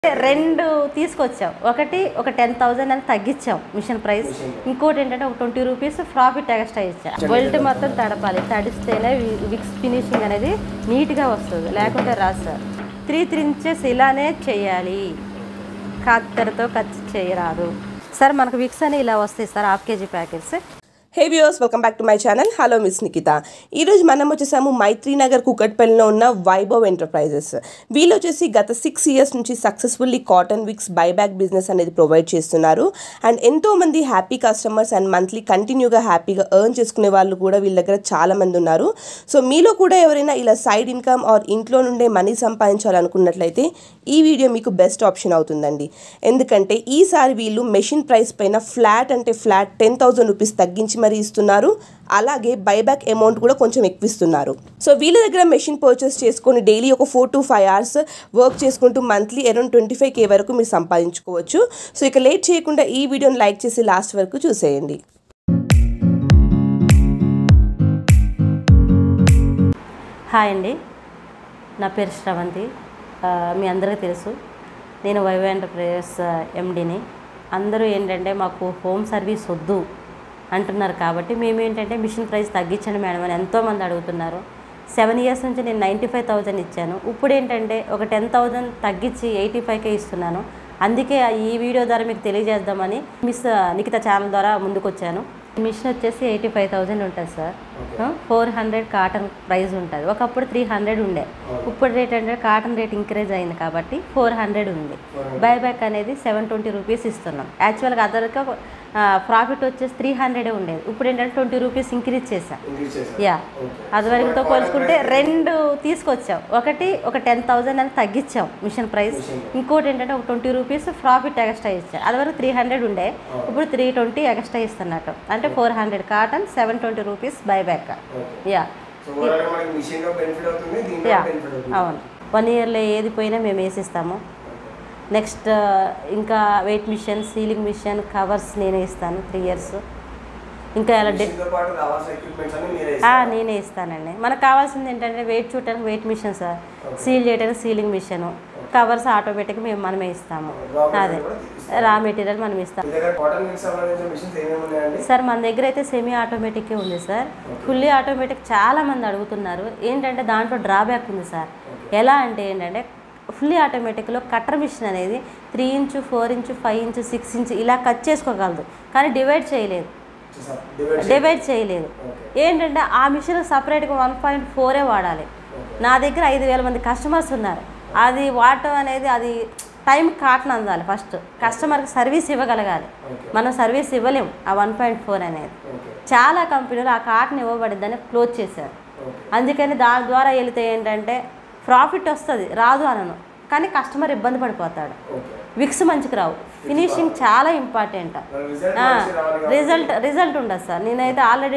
రెండు తీసుకొచ్చాం ఒకటి ఒక టెన్ థౌజండ్ అని తగ్గించాం మిషన్ ప్రైస్ ఇంకోటి ఏంటంటే ఒక ట్వంటీ రూపీస్ ప్రాఫిట్ ఎక్స్ట్రా ఇచ్చాం బెల్ట్ మొత్తం తడపాలి తడిస్తేనే వి- విక్స్ ఫినిషింగ్ అనేది నీట్గా వస్తుంది లేకుంటే రాదు సార్ త్రీ త్రీ ఇంచెస్ ఇలానే చేయాలి కత్తెరతో కట్ చేయరాదు సార్ మనకు విక్స్ అని ఇలా వస్తాయి sir half KG packets hey viewers welcome back to my channel hello miss Nikita ఈరోజు మనం వచ్చేసాము మైత్రి నగర్ కుకట్పల్లిలో ఉన్న వైభవ్ ఎంటర్ప్రైజెస్ వీళ్ళు వచ్చేసి గత సిక్స్ ఇయర్స్ నుంచి successfully cotton wicks buyback business అనేది ప్రొవైడ్ చేస్తున్నారు అండ్ ఎంతో మంది హ్యాపీ కస్టమర్స్ అండ్ మంత్లీ కంటిన్యూగా హ్యాపీగా ఎర్న్ చేసుకునే వాళ్ళు కూడా వీళ్ళ దగ్గర చాలా మంది ఉన్నారు సో మీలో కూడా ఎవరైనా ఇలా సైడ్ ఇన్కమ్ ఆర్ ఇంట్లో నుండే మనీ సంపాదించాలనుకున్నట్లయితే ఈ వీడియో మీకు బెస్ట్ ఆప్షన్ అవుతుందండి ఎందుకంటే ఈసారి వీళ్ళు మెషిన్ ప్రైస్ పైన ఫ్లాట్ అంటే ఫ్లాట్ టెన్ థౌసండ్ రూపీస్ తగ్గించి మరీ ఇస్తున్నారు అలాగే బైబ్యాక్ అమౌంట్ కూడా కొంచెం ఎక్కువ ఇస్తున్నారు సో వీళ్ళ దగ్గర మెషిన్ పర్చేస్ చేసుకొని డైలీ ఒక four to five hours work చేసుకుంటూ monthly around twenty five K వరకు మీరు సంపాదించుకోవచ్చు సో ఇక లేట్ చేయకుండా ఈ వీడియోని లైక్ చేసి లాస్ట్ వరకు చూసేయండి హాయ్ అండి నా పేరు శ్రవంతి ఆ, మీ అందరికీ తెలుసు నేను వైవ్ ఎంటర్ప్రైజెస్ ఎండిని అందరూ ఏంటంటే మాకు హోమ్ సర్వీస్ వద్దు అంటున్నారు కాబట్టి మేము ఏంటంటే మిషన్ ప్రైస్ తగ్గించండి మేడం అని ఎంతోమంది అడుగుతున్నారు సెవెన్ ఇయర్స్ నుంచి నేను నైంటీ ఫైవ్ థౌజండ్ ఇచ్చాను ఇప్పుడు ఏంటంటే ఒక టెన్ థౌజండ్ తగ్గించి ఎయిటీ ఫైవ్కే ఇస్తున్నాను అందుకే ఈ వీడియో ద్వారా మీకు తెలియజేద్దామని మిస్ నిఖిత ఛానల్ ద్వారా ముందుకు వచ్చాను మిషన్ వచ్చేసి ఎయిటీ ఫైవ్ థౌజండ్ ఉంటుంది sir four hundred cotton price ఉంటుంది ఒకప్పుడు త్రీ హండ్రెడ్ ఉండే ఇప్పుడు రేట్ అంటే కాటన్ రేట్ ఇంక్రీజ్ అయింది కాబట్టి ఫోర్ హండ్రెడ్ ఉంది బైబ్యాక్ అనేది సెవెన్ ట్వంటీ రూపీస్ ఇస్తున్నాం యాక్చువల్గా అదర్గా ప్రాఫిట్ వచ్చేసి త్రీ హండ్రెడే ఉండేది ఇప్పుడు ఏంటంటే ట్వంటీ రూపీస్ ఇంక్రీజ్ చేశాం యా అది వరకుతో పోల్చుకుంటే రెండు తీసుకొచ్చాం ఒకటి ఒక టెన్ థౌజండ్ అని తగ్గించాం మిషన్ ప్రైస్ ఇంకోటి ఏంటంటే ఒక ట్వంటీ రూపీస్ ప్రాఫిట్ ఎక్స్ట్రా ఇచ్చాం అది వరకు త్రీ హండ్రెడ్ ఉండే ఇప్పుడు త్రీ ట్వంటీ ఎక్స్ట్రా ఇస్తున్నట్టు అంటే four hundred cotton seven twenty rupees buyback yeah so ఓవరాల్గా మనకి మిషన్ లో బెనిఫిట్ అవుతుంది దీంట్లో యా బెనిఫిట్ అవుతుంది అవును వన్ ఇయర్లో ఏది పోయినా మేము వేసిస్తాము నెక్స్ట్ ఇంకా weight machine sealing machine covers నేనే ఇస్తాను త్రీ ఇయర్స్ ఇంకా అలా డి మిషన్ తో పాటు కావాల్సిన ఎక్విప్మెంట్స్ అన్ని మీరే ఆ, ఇస్తారు నేనే ఇస్తానండి మనకు కావాల్సింది ఏంటంటే వెయిట్ చూడటానికి వెయిట్ మిషన్ సార్ సీల్ చేయడానికి సీలింగ్ మిషన్ కవర్స్ ఆటోమేటిక్ మేము మనమే ఇస్తాము Raw material అదే కూడా ఇస్తారు. రా మెటీరియల్ మనం ఇస్తాం మీ దగ్గర కాటన్ మిక్స్ సంబంధించిన మిషన్స్ ఏమేమి ఉన్నాయండి సార్ మన దగ్గర అయితే సెమీ ఆటోమేటిక్ ఉంది సార్ ఫుల్లీ ఆటోమేటిక్ చాలా మంది అడుగుతున్నారు ఏంటంటే దాంట్లో డ్రాబ్యాక్ ఉంది సార్ ఎలా అంటే ఏంటంటే ఫుల్లీ ఆటోమేటిక్లో కట్టర్ మిషన్ అనేది three inch four inch five inch six inch ఇలా కట్ చేసుకోగలదు కానీ డివైడ్ చేయలేదు డివైడ్ డివైడ్ చేయలేదు ఏంటంటే ఆ మిషన్ సపరేట్గా వన్ పాయింట్ ఫోరే వాడాలి నా దగ్గర ఐదు వేల మంది కస్టమర్స్ ఉన్నారు అది వాడటం అనేది అది టైం కాటన్ అందాలి ఫస్ట్ కస్టమర్కి సర్వీస్ ఇవ్వగలగాలి మనం సర్వీస్ ఇవ్వలేం ఆ వన్ పాయింట్ ఫోర్ అనేది చాలా కంపెనీలు ఆ కాటన్ ఇవ్వబడిద్దని క్లోజ్ చేశారు అందుకని దాని ద్వారా వెళితే ఏంటంటే ప్రాఫిట్ వస్తుంది రాదు అనను కానీ కస్టమర్ ఇబ్బంది పడిపోతాడు విక్స్ మంచికి రావు ఫినిషింగ్ చాలా ఇంపార్టెంట్ రిజల్ట్ మంచి రావాలి కాబట్టి రిజల్ట్ రిజల్ట్ ఉండదు సార్ నేనైతే ఆల్రెడీ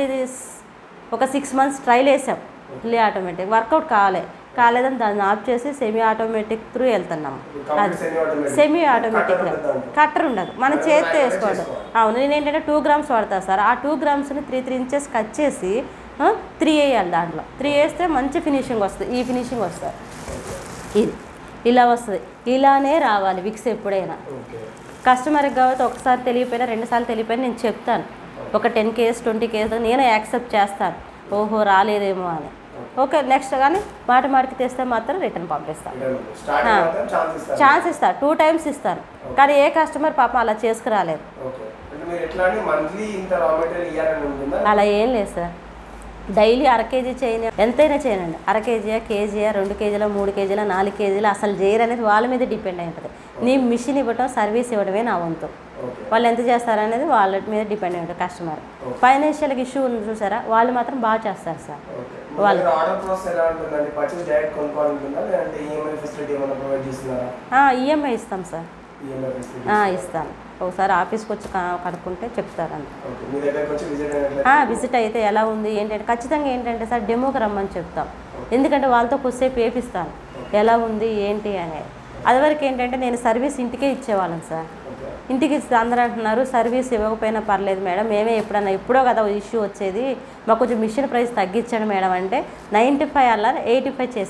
ఒక సిక్స్ మంత్స్ ట్రైల్ వేసాం ఫుల్లీ ఆటోమేటిక్ వర్కౌట్ కావాలి కాలేదని దాన్ని ఆఫ్ చేసి సెమీ ఆటోమేటిక్ త్రూ వెళ్తున్నాము అది semi-automatic. సెమీ ఆటోమేటిక్ Cutter ఉండదు దాంట్లో. కట్టర్ ఉండదు మన చేతితో manual వేసుకోవడం చేసుకోవాలి. అవును నేను ఏంటంటే టూ గ్రామ్స్ వాడతా సార్ ఆ టూ గ్రామ్స్ని త్రీ త్రీ ఇంచెస్ కట్ చేసి త్రీ వేయాలి దాంట్లో త్రీ వేస్తే మంచి ఫినిషింగ్ వస్తుంది ఈ ఫినిషింగ్ వస్తుంది ఇది ఇలా వస్తుంది ఇలానే రావాలి విక్స్ ఎప్పుడైనా ఓకే కస్టమర్కి కాబట్టి ఒకసారి తెలియపోయినా రెండుసార్లు తెలియపోయినా నేను చెప్తాను ఒక టెన్ కేస్ ట్వంటీ కేస్ నేను యాక్సెప్ట్ చేస్తాను ఓహో రాలేదేమో అని ఓకే నెక్స్ట్ కానీ మాట మాటికి తెస్తే మాత్రం రిటర్న్ పంపిస్తాను స్టార్టింగ్ మాత్రం ఛాన్స్ ఇస్తారు ఛాన్స్ ఇస్తాను టూ టైమ్స్ ఇస్తాను కానీ ఏ కస్టమర్ పాపం అలా చేసుకురాలేదు ఓకే అంటే మీరు ఎట్లా అంటే మంత్లీ ఇంత రా మెటీరియల్ ఇవ్వాలని ఉంటుందా అలా ఏం లేదు సార్ డైలీ అర కేజీ చేయని ఎంతైనా చేయనండి అర కేజీయా కేజీయా రెండు కేజీల మూడు కేజీల నాలుగు కేజీలు అసలు చేయరు అనేది వాళ్ళ మీద డిపెండ్ అయి ఉంటుంది నీ మిషన్ ఇవ్వటం సర్వీస్ ఇవ్వడమే నా వంతు ఓకే వాళ్ళు ఎంత చేస్తారనేది వాళ్ళ మీద డిపెండ్ అయి ఉంటుంది కస్టమర్ ఫైనాన్షియల్ ఇష్యూ ఉంది చూసారా వాళ్ళు మాత్రం బాగా చేస్తారు సార్ ఓకే మీ దగ్గర ఆర్డర్ ప్రాసెస్ ఎలా ఉంటుందండి పర్చేస్ డైరెక్ట్ కొనుక్కోవాలనుకుందా లేదంటే ఈఎంఐ ఫెసిలిటీ ఏమైనా ప్రొవైడ్ చేస్తున్నారా ఈఎంఐ ఇస్తాం సార్ ఈఎంఐ ఫెసిలిటీ ఆ, ఇస్తాను ఒకసారి ఆఫీస్కి వచ్చి క- కనుక్కుంటే చెప్తారంట ఓకే మీ దగ్గరకు వచ్చి విజిట్ అయినట్లయితే విజిట్ అయితే ఎలా ఉంది ఏంటంటే ఖచ్చితంగా ఏంటంటే సార్ డెమోకి రమ్మని చెప్తాం ఎందుకంటే వాళ్ళతో కొద్దిసేపు వేపిస్తాను ఎలా ఉంది ఏంటి అనేది అదివరకు ఏంటంటే నేను సర్వీస్ ఇంటికే ఇచ్చేవాళ్ళం సార్ ఓకే ఇంటికి ఇస్తే అందరూ అంటున్నారు సర్వీస్ ఇవ్వకపోయినా పర్లేదు మేడం మేమే ఎప్పుడన్నా ఎప్పుడో కదా ఇష్యూ వచ్చేది మాకు కొంచెం మిషన్ ప్రైస్ తగ్గించండి మేడం అంటే నైంటీ ఫైవ్ అలా ఎయిటీ ఫైవ్ చేసాం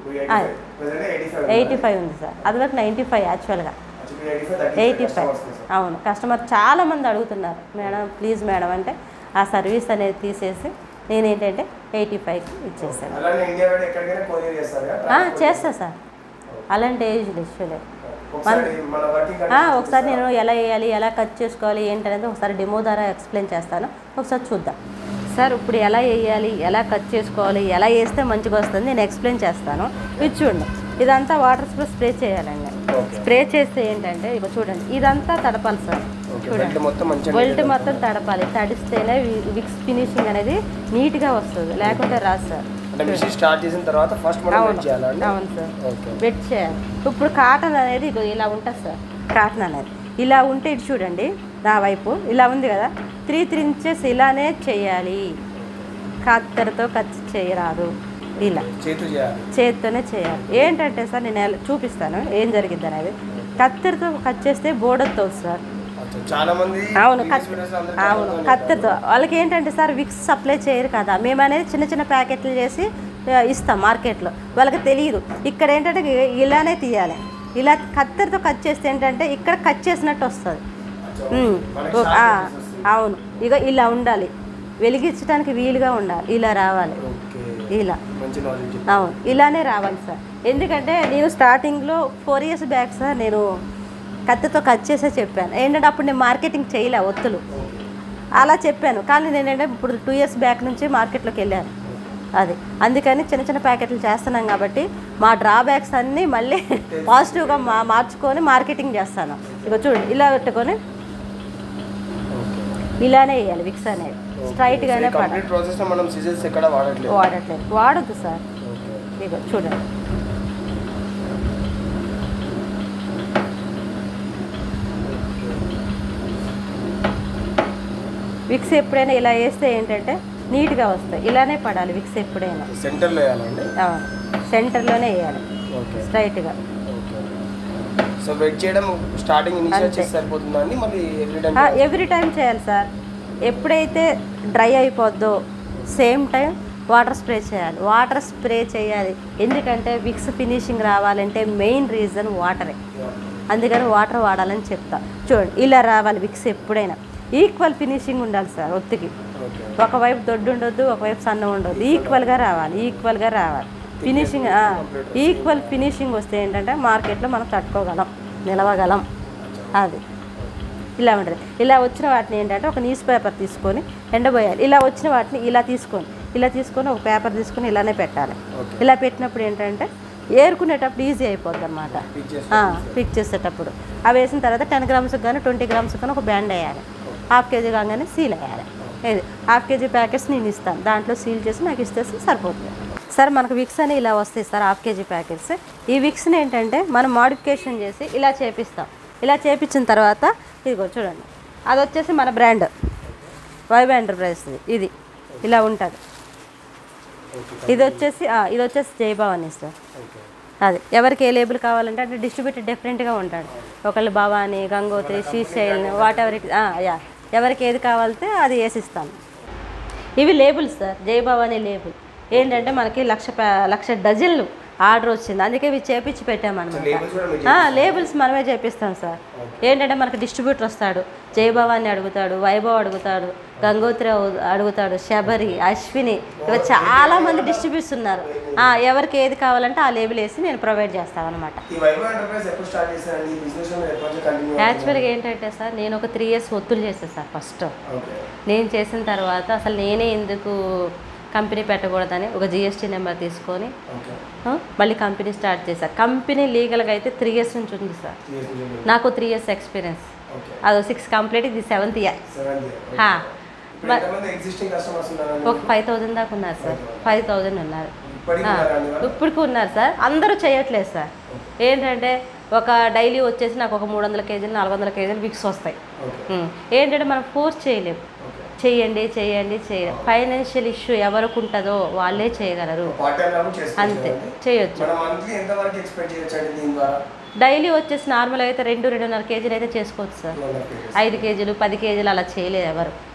ఎయిటీ ఫైవ్ ఉంది సార్ అది వరకు నైంటీ ఫైవ్ యాక్చువల్గా ఎయిటీ ఫైవ్ అవును కస్టమర్ చాలా మంది అడుగుతున్నారు మేడం ప్లీజ్ మేడం అంటే ఆ సర్వీస్ అనేది తీసేసి నేనేంటంటే ఎయిటీ ఫైవ్కి ఇచ్చేసాను అలానే ఇండియా వైడ్ ఎక్కడికైనా కొరియర్ చేస్తారు కదా ఆ, చేస్తా సార్ అలాంటి ఏజ్ ఇష్యూ లేదు ఒకసారి మన వర్కింగ్ ఆ, ఒకసారి నేను ఎలా వేయాలి ఎలా కట్ చేసుకోవాలి ఏంటనేది ఒకసారి డెమో ద్వారా ఎక్స్ప్లెయిన్ చేస్తాను ఒకసారి చూద్దాం సార్ ఇప్పుడు ఎలా వేయాలి ఎలా కట్ చేసుకోవాలి ఎలా వేస్తే మంచిగా వస్తుంది నేను ఎక్స్ప్లెయిన్ చేస్తాను ఇది చూడండి ఇదంతా వాటర్ స్ప్రే స్ప్రే చేయాలండి Okay. స్ప్రే చేస్తే ఏంటంటే ఇక చూడండి ఇదంతా తడపాలి సార్ బెల్ట్ మొత్తం మంచిగా బెల్ట్ మొత్తం తడపాలి తడిస్తేనే వి- విక్స్ ఫినిషింగ్ అనేది నీట్గా వస్తుంది లేకుంటే రాదు సార్ అంటే మిషన్ స్టార్ట్ చేసిన తర్వాత ఫస్ట్ మనం వెయిట్ చేయాలండి అవును సార్ ఓకే వెట్ చేయాలి ఇప్పుడు కాటన్ అనేది ఇగో ఇలా ఉంటుంది సార్ కాటన్ అనేది ఇలా ఉంటే ఇటు చూడండి నా వైపు ఇలా ఉంది కదా త్రీ త్రీ ఇంచెస్ ఇలానే చేయాలి కత్తెరతో కట్ చేయరాదు ఇలా చేతు చేయాలి చేత్తోనే చేయాలి ఏంటంటే సార్ నేను ఎలా- చూపిస్తాను ఏం జరిగింది అనేది కత్తెరతో కట్ చేస్తే బోర్డర్తో సార్ అచ్చా, చాలా మంది అవును previous కత్ videos లో అందరూ అవును చాలా మంది కత్తెరతో వాళ్ళకి ఏంటంటే సార్ విక్స్ సప్లై చేయరు కదా మేము అనేది చిన్న చిన్న ప్యాకెట్లు చేసి ఆ, ఇస్తాం మార్కెట్లో వాళ్ళకి తెలియదు ఇక్కడ ఏంటంటే ఇ- ఇలానే తీయాలి ఇలా కత్తెరతో కట్ చేస్తే ఏంటంటే ఇక్కడ కట్ చేసినట్టు వస్తుంది అచ్చా, ఉమ్. మనకి ఓ- sharp ఆ, edges వస్తాయి. అవును ఇక ఇలా ఉండాలి వెలిగించడానికి వీలుగా ఉండాలి ఇలా రావాలి ఓకే ఇలా మంచి నాలెడ్జ్ అవును ఇలానే రావాలి సార్ ఎందుకంటే నేను స్టార్టింగ్లో ఫోర్ ఇయర్స్ బ్యాక్ సార్ నేను కత్తితో కట్ చేసే చెప్పాను ఏంటంటే అప్పుడు నేను మార్కెటింగ్ చేయలే ఒత్తులు అలా చెప్పాను కానీ నేను ఏంటంటే ఇప్పుడు టూ ఇయర్స్ బ్యాక్ నుంచి మార్కెట్లోకి వెళ్ళాను అది అందుకని చిన్న చిన్న ప్యాకెట్లు చేస్తున్నాం కాబట్టి మా డ్రాబ్యాక్స్ అన్నీ మళ్ళీ పాజిటివ్గా మా మార్చుకొని మార్కెటింగ్ చేస్తాను ఇక చూడండి ఇలా పెట్టుకొని ఇలానే వేయాలి విక్స్ అనేది స్ట్రైట్గానే పడాలి కంప్లీట్ ప్రాసెస్ లో మనం సీజన్స్ ఎక్కడ వాడట్లేదు వాడట్లేదు వాడద్దు సార్ ఓకే ఇక చూడండి విక్స్ ఎప్పుడైనా ఇలా వేస్తే ఏంటంటే నీట్గా వస్తాయి ఇలానే పడాలి విక్స్ ఎప్పుడైనా సెంటర్ లో వేయాలండి అవును. సెంటర్లోనే వేయాలి ఓకే స్ట్రైట్గా ఓకే సో వెయిట్ చేయడం స్టార్టింగ్ ఇనిషియల్ అంతే. చేసి సరిపోతుందా అండి మళ్ళీ ఎవ్రీ టైం ఎవ్రీ టైం చేయాలి సార్ ఎప్పుడైతే డ్రై అయిపోద్దో సేమ్ టైం వాటర్ స్ప్రే చేయాలి వాటర్ స్ప్రే చేయాలి ఎందుకంటే విక్స్ ఫినిషింగ్ రావాలంటే మెయిన్ రీజన్ వాటరే అందుకని వాటర్ వాడాలని చెప్తా చూడండి ఇలా రావాలి విక్స్ ఎప్పుడైనా ఈక్వల్ ఫినిషింగ్ ఉండాలి సార్ ఒత్తికి ఓకే ఒకవైపు దొడ్డు ఉండొద్దు ఒకవైపు సన్న ఉండొద్దు ఈక్వల్గా రావాలి ఈక్వల్గా రావాలి ఫినిషింగ్ ఈక్వల్ ఫినిషింగ్ వస్తే ఏంటంటే మార్కెట్లో మనం తట్టుకోగలం నిలవగలం అది ఇలా ఉంటుంది ఇలా వచ్చిన వాటిని ఏంటంటే ఒక న్యూస్ పేపర్ తీసుకొని ఎండబోయాలి ఇలా వచ్చిన వాటిని ఇలా తీసుకొని ఇలా తీసుకొని ఒక పేపర్ తీసుకొని ఇలానే పెట్టాలి Okay. ఇలా పెట్టినప్పుడు ఏంటంటే ఏరుకునేటప్పుడు ఈజీ అయిపోద్ది అనమాట పిక్ చేసి పిక్ చేసేటప్పుడు అవి వేసిన తర్వాత టెన్ గ్రామ్స్ కానీ ట్వంటీ గ్రామ్స్ కానీ ఒక బ్యాండ్ వేయాలి హాఫ్ కేజీ కాగానే సీల్ వేయాలి ఇది హాఫ్ కేజీ ప్యాకెట్స్ నేను ఇస్తాను దాంట్లో సీల్ చేసి నాకు ఇస్తేస్తే సరిపోతుంది సార్ మనకు విక్స్ అని ఇలా వస్తాయి సార్ హాఫ్ కేజీ ప్యాకెట్స్ ఈ విక్స్ని ఏంటంటే మనం మాడిఫికేషన్ చేసి ఇలా చేపిస్తాం ఇలా చేపించిన తర్వాత ఇదిగో చూడండి అది వచ్చేసి మన బ్రాండ్ వైబ్ ఎంటర్ప్రైజ్ ఇది ఇలా ఉంటుంది ఇది వచ్చేసి ఆ, ఇది వచ్చేసి జయభవాని సార్ ఓకే అది ఎవరికి ఏ లేబుల్ కావాలంటే అంటే డిస్ట్రిబ్యూటర్ డిఫరెంట్గా ఉంటాడు ఒకళ్ళు Bhavani Gangotri Srisail whatever it yeah ఎవరికి ఏది కావాలితే అది వేసిస్తాను ఇవి లేబుల్స్ సార్ జై భవాని లేబుల్ ఏంటంటే మనకి లక్ష ప్యా- లక్ష డజన్లు ఆర్డర్ వచ్చింది అందుకే ఇవి చేపించి పెట్టామన్నమాట labels కూడా మీరు ఆ, లేబుల్స్ మనమే చేపిస్తాం సార్ ఏంటంటే మనకి డిస్ట్రిబ్యూటర్ వస్తాడు జై భవాని అడుగుతాడు వైభవ్ అడుగుతాడు గంగోత్రి అవు- అడుగుతాడు శబరి అశ్విని ఇలా చాలా మంది డిస్ట్రిబ్యూట్స్ ఉన్నారు ఆ, ఎవరికి ఏది కావాలంటే ఆ లేబుల్ వేసి నేను ప్రొవైడ్ చేస్తాను అనమాట ఈ వైభవ్ ఎంటర్ప్రైజ్ ఎప్పుడు స్టార్ట్ చేశారండి ఈ బిజినెస్ ఎప్పటి నుంచి కంటిన్యూ యాక్చువల్గా ఏంటంటే సార్ నేను ఒక త్రీ ఇయర్స్ ఒత్తులు చేశాను సార్ ఫస్ట్ ఓకే నేను చేసిన తర్వాత అసలు నేనే ఎందుకు కంపెనీ పెట్టకూడదని ఒక జిఎస్టీ నెంబర్ తీసుకొని ఓకే ఆ, మళ్ళీ కంపెనీ స్టార్ట్ చేశాను కంపెనీ లీగల్గా అయితే త్రీ ఇయర్స్ నుంచి ఉంది సార్ నాకు త్రీ ఇయర్స్ ఎక్స్పీరియన్స్ ఓకే అది సిక్స్ కంప్లీట్ ఇది సెవెంత్ ఇయర్ సెవెన్ ఇప్పుడు ఎంతమంది ఎగ్జిస్టింగ్ కస్టమర్స్ ఉన్నారండి ఒక ఫైవ్ థౌజండ్ దాకా ఉన్నారు సార్ ఫైవ్ థౌజండ్ ఉన్నారు ఇప్పటికి ఆ, ఉన్నారండి వాళ్ళు? ఇప్పటికి ఉన్నారు సార్ అందరూ చేయట్లేదు సార్ ఏంటంటే ఒక డైలీ వచ్చేసి నాకు ఒక మూడు వందల కేజీలు నాలుగు వందల కేజీలు విక్స్ వస్తాయి ఓకే ఉం. ఏంటంటే మనం ఫోర్స్ చేయలేము ఓకే చేయండి చేయండి చేయాలి ఫైనాన్షియల్ ఇష్యూ ఎవరికి ఉంటుందో వాళ్ళే చేయగలరు పార్ట్ టైం లాగా చేసుకోవచ్చు అంతే కదండి? చేయొచ్చు మనం మంత్లీ ఎంత వరకు ఎక్స్పెక్ట్ చేయొచ్చు అండి దీని ద్వారా డైలీ వచ్చేసి నార్మల్ అయితే రెండు రెండున్నర కేజీలు అయితే చేసుకోవచ్చు sir Two and a half kgs. ఐదు కేజీలు పది కేజీలు అలా చేయలేదు ఎవరు ఓకే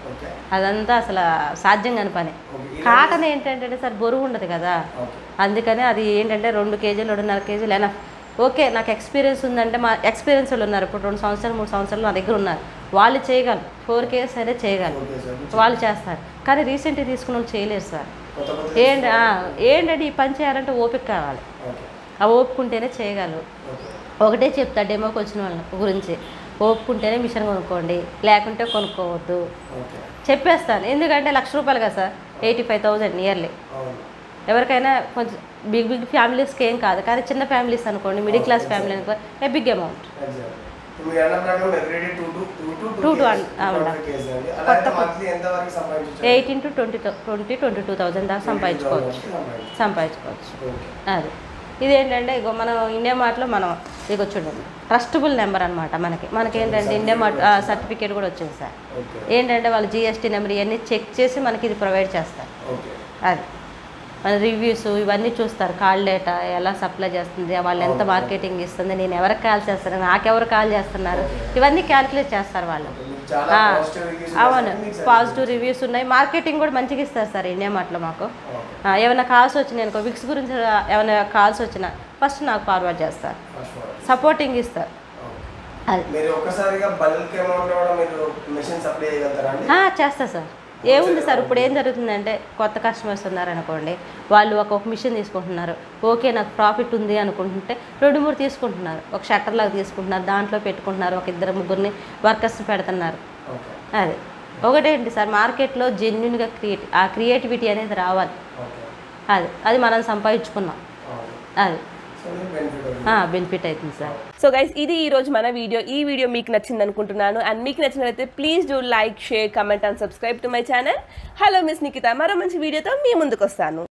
అదంతా అసలు సాధ్యం కాని పని ఓకే కాటన్ ఏంటంటే సార్ బరువు ఉండదు కదా ఓకే అందుకని అది ఏంటంటే రెండు కేజీలు రెండున్నర కేజీలు అయినా ఓకే నాకు ఎక్స్పీరియన్స్ ఉందంటే మా ఎక్స్పీరియన్స్ వాళ్ళు ఉన్నారు ఇప్పుడు రెండు సంవత్సరాలు మూడు సంవత్సరాలు నా దగ్గర ఉన్నారు వాళ్ళు చేయగలరు ఫోర్ కేజెస్ అయితే చేయగలరు ఓకే సార్ వాళ్ళు చేస్తారు కానీ రీసెంట్గా తీసుకున్న వాళ్ళు చేయలేరు సార్ కొత్త కొత్త ఏంటి ఆ, ఏంటంటే ఈ పని చేయాలంటే ఓపిక కావాలి ఓకే ఆ ఓపిక ఉంటేనే చేయగలరు ఓకే ఒకటే చెప్తా డెమోకి వచ్చిన వాళ్ళ గురించి ఓపుకుంటేనే మిషన్ కొనుక్కోండి లేకుంటే కొనుక్కోవద్దు ఓకే చెప్పేస్తాను ఎందుకంటే లక్ష రూపాయలు కదా sir eighty five thousand yearly అవును ఎవరికైనా కొంచెం బిగ్ బిగ్ ఫ్యామిలీస్కి ఏం కాదు కానీ చిన్న ఫ్యామిలీస్ అనుకోండి మిడిల్ క్లాస్ ఫ్యామిలీ అనుకో ఏ బిగ్ అమౌంట్ ఎగ్జాక్ట్ మీరు అన్న ప్రకారం everyday two to two to Two to one, అవునా. కేజీ అండి అలాగే మంత్లీ ఎంత వరకు సంపాదించవచ్చు eighteen to twenty twenty twenty two thousand దాకా సంపాదించుకోవచ్చు సంపాదించుకోవచ్చు ఓకే అది ఇదేంటంటే ఇగో మనం ఇండియా మార్ట్లో మనం ఇగో చూడండి ట్రస్టబుల్ నెంబర్ అనమాట మనకి మనకి ఏంటంటే ఇండియా మార్ట్ సర్టిఫికేట్ కూడా వచ్చింది సార్ ఓకే ఏంటంటే వాళ్ళు జిఎస్టీ నెంబర్ ఇవన్నీ చెక్ చేసి మనకి ఇది ప్రొవైడ్ చేస్తారు ఓకే అది మన రివ్యూస్ ఇవన్నీ చూస్తారు కాల్ డేటా ఎలా సప్లై చేస్తుంది వాళ్ళు ఎంత మార్కెటింగ్ ఇస్తుంది నేను ఎవరికి కాల్ చేస్తాను నాకెవరు కాల్ చేస్తున్నారు ఇవన్నీ క్యాలిక్యులేట్ చేస్తారు వాళ్ళు మీకు చాలా ఆ, పాజిటివ్ రివ్యూస్ అవును పాజిటివ్ రివ్యూస్ ఉన్నాయి మార్కెటింగ్ కూడా మంచిగా ఇస్తారు సార్ ఇండియా మార్ట్లో మాకు ఓకే ఆ, ఏమైనా కాల్స్ వచ్చినాయి అనుకో విక్స్ గురించి ఏమైనా కాల్స్ వచ్చినా ఫస్ట్ నాకు ఫార్వర్డ్ చేస్తారు ఫస్ట్ సపోర్టింగ్ ఇస్తారు ఓకే అది మీరు ఒక్కసారిగా బల్క్ అమౌంట్ కూడా మీరు మెషిన్ సప్లై చేయగలుగుతారా అండి ఆ, చేస్తా సార్ ఏముంది సార్ ఇప్పుడు ఏం జరుగుతుందంటే కొత్త కస్టమర్స్ ఉన్నారనుకోండి వాళ్ళు ఒక్కొక్క మిషన్ తీసుకుంటున్నారు ఓకే నాకు ప్రాఫిట్ ఉంది అనుకుంటుంటే రెండు మూడు తీసుకుంటున్నారు ఒక షట్టర్ లాగా తీసుకుంటున్నారు దాంట్లో పెట్టుకుంటున్నారు ఒక ఇద్దరు ముగ్గురిని వర్కర్స్ పెడుతున్నారు ఓకే అది ఒకటేంటి సార్ మార్కెట్లో జెన్యున్గా క్రియేట్ ఆ క్రియేటివిటీ అనేది రావాలి ఓకే అది అది మనం సంపాదించుకున్నాం అవును అది సో మీకు బెనిఫిట్ అవుతుంది బెనిఫిట్ అవుతుంది సార్ సో గైస్ ఇది ఈ రోజు మన వీడియో ఈ వీడియో మీకు నచ్చింది అనుకుంటున్నాను అండ్ మీకు నచ్చినట్లయితే please do like share comment and subscribe to my channel hello miss Nikita మరో మంచి వీడియోతో మీ ముందుకు వస్తాను